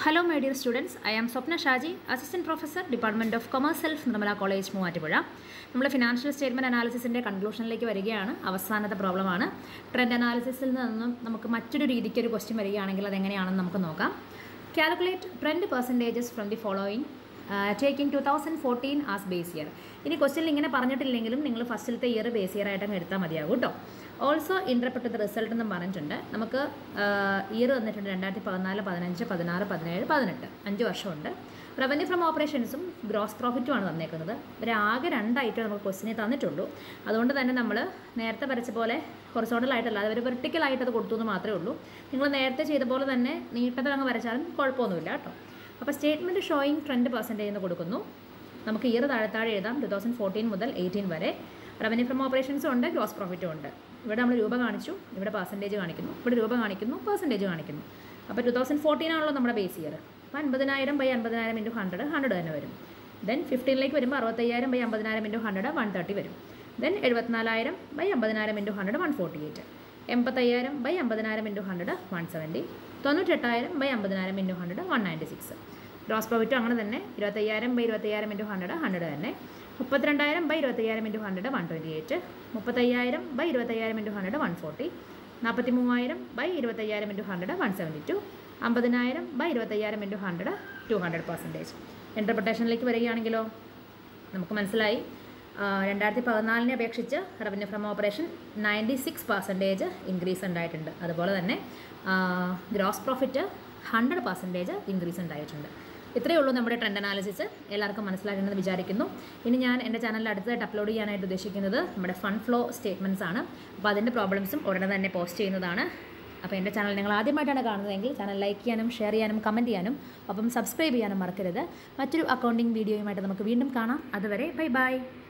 Hello, my dear students. I am Swapna Shaji, Assistant Professor, Department of Commerce Health, Nirmala college Muvattupuzha നമ്മൾ financial statement അനാലിസിസിൻ്റെ കൺക്ലൂഷനിലേക്ക് വരികയാണ് അവസാനത്തെ പ്രോബ്ലമാണ് trend അനാലിസിസിൽ നിന്നും നമുക്ക് മറ്റൊരു രീതിക്ക് ഒരു ക്വസ്റ്റ്യൻ വരികയാണെങ്കിൽ അതെങ്ങനെയാണെന്ന് നമുക്ക് നോക്കാം calculate trend percentages from the following taking two thousand fourteen as base year ഇനി ക്വസ്റ്റ്യനിൽ ഇങ്ങനെ പറഞ്ഞിട്ടില്ലെങ്കിലും നിങ്ങൾ ഫസ്റ്റിലത്തെ ഇയർ ബേസ് ഇയർ ആയിട്ടങ്ങ് എടുത്താൽ മതിയാകും കേട്ടോ ഓൾസോ ഇൻ്റർപ്രറ്റ് ദ റിസൾട്ട് എന്നും പറഞ്ഞിട്ടുണ്ട് നമുക്ക് ഇയർ വന്നിട്ടുണ്ട് രണ്ടായിരത്തി പതിനാല് പതിനഞ്ച് പതിനാറ് പതിനേഴ് പതിനെട്ട് അഞ്ച് വർഷമുണ്ട് റവന്യൂ ഫ്രം ഓപ്പറേഷൻസും ഗ്രോസ് പ്രോഫിറ്റുമാണ് തന്നേക്കുന്നത് ഒരു ആകെ രണ്ടായിട്ട് നമുക്ക് ക്വസ്റ്റിനെ തന്നിട്ടുള്ളൂ അതുകൊണ്ട് തന്നെ നമ്മൾ നേരത്തെ വരച്ച പോലെ ഹൊറിസോണ്ടലായിട്ടല്ല അത് ഒരു വെർട്ടിക്കലായിട്ട് അത് കൊടുത്തു എന്ന് മാത്രമേ ഉള്ളൂ നിങ്ങൾ നേരത്തെ ചെയ്ത പോലെ തന്നെ നീട്ടത്തിൽ അങ്ങ് വരച്ചാലും കുഴപ്പമൊന്നുമില്ല കേട്ടോ അപ്പോൾ സ്റ്റേറ്റ്മെൻറ്റ് ഷോയിങ് ട്രെൻഡ് പെർസെൻറ്റേജ് എന്ന് കൊടുക്കുന്നു നമുക്ക് ഇയർ താഴെ താഴെ എഴുതാം ടു തൗസൻഡ് ഫോർട്ടീൻ മുതൽ എയ്റ്റീൻ വരെ റവന്യൂ ഫ്രം ഓപ്പറേഷൻസും ഉണ്ട് ഗ്രോസ് പ്രോഫിറ്റും ഉണ്ട് ഇവിടെ നമ്മൾ രൂപ കാണിച്ചു ഇവിടെ പെർസെൻറ്റേജ് കാണിക്കുന്നു ഇവിടെ രൂപ കാണിക്കുന്നു പെർസെൻറ്റേജ് കാണിക്കുന്നു അപ്പോൾ ടു തൗസൻഡ് ഫോർട്ടീൻ ആണല്ലോ നമ്മുടെ ബേസ് ഇയർ അപ്പോൾ അൻപതിനായിരം ബൈ അൻപതിനായിരം ഇൻറ്റു ഹൺഡ്രഡ് ഹൺഡ്രഡ് തന്നെ വരും ദെൻ ഫിഫ്റ്റീനിലേക്ക് വരുമ്പോൾ അറുപത്തയ്യായിരം ബൈ അമ്പതിനായിരം ഇൻറ്റു ഹൺഡ്രഡ് വൺ തേർട്ടി വരും ദെൻ എഴുപത്തിനാലായിരം ബൈ അമ്പതിനായിരം into hundred one forty eight എൺപത്തയ്യായിരം ബൈ അമ്പതിനായിരം ഇൻറ്റു ഹൺഡ്രഡ് വൺ സെവൻറ്റി തൊണ്ണൂറ്റെട്ടായിരം ബൈ അമ്പതിനായിരം into hundred one ninety six gross പ്രോഫിറ്റും അങ്ങനെ തന്നെ ഇരുപത്തയ്യായിരം ബൈ ഇരുപത്തയ്യായിരം ഇൻറ്റു ഹൺഡ്രഡ് ഹൺഡ്രഡ് തന്നെ മുപ്പത്തിരണ്ടായിരം ബൈ ഇരുപത്തയ്യായിരം into hundred one twenty eight മുപ്പത്തയ്യായിരം ബൈ ഇരുപത്തയ്യായിരം ഇൻറ്റു ഹൺഡ്രഡ് വൺ ഫോർട്ടി നാൽപ്പത്തി മൂവായിരം ബൈ ഇരുപത്തയ്യായിരം into hundred one seventy two അമ്പതിനായിരം ബൈ ഇരുപത്തയ്യായിരം into hundred two hundred percentage ഇൻ്റർപ്രിട്ടേഷനിലേക്ക് വരികയാണെങ്കിലോ നമുക്ക് മനസ്സിലായി രണ്ടായിരത്തി പതിനാലിനെ അപേക്ഷിച്ച് revenue from operation ninety six percentage increase ഉണ്ടായിട്ടുണ്ട് അതുപോലെ തന്നെ gross profit hundred percentage increase ഉണ്ടായിട്ടുണ്ട് ഇത്രയേ ഉള്ളൂ നമ്മുടെ ട്രെൻഡ് അനാലിസിസ് എല്ലാവർക്കും മനസ്സിലാക്കണമെന്ന് വിചാരിക്കുന്നു ഇനി ഞാൻ എൻ്റെ ചാനലിൽ അടുത്തതായിട്ട് അപ്ലോഡ് ചെയ്യാനായിട്ട് ഉദ്ദേശിക്കുന്നത് നമ്മുടെ ഫണ്ട് ഫ്ലോ സ്റ്റേറ്റ്മെൻറ്റ്സ് ആണ് അപ്പോൾ അതിൻ്റെ പ്രോബ്ലംസും ഉടനെ തന്നെ പോസ്റ്റ് ചെയ്യുന്നതാണ് അപ്പോൾ എൻ്റെ ചാനൽ നിങ്ങൾ ആദ്യമായിട്ടാണ് കാണുന്നതെങ്കിൽ ചാനൽ ലൈക്ക് ചെയ്യാനും ഷെയർ ചെയ്യാനും കമൻറ്റ് ചെയ്യാനും ഒപ്പം സബ്സ്ക്രൈബ് ചെയ്യാനും മറക്കരുത് മറ്റൊരു അക്കൗണ്ടിങ് വീഡിയോയുമായിട്ട് നമുക്ക് വീണ്ടും കാണാം അതുവരെ ബൈ ബൈ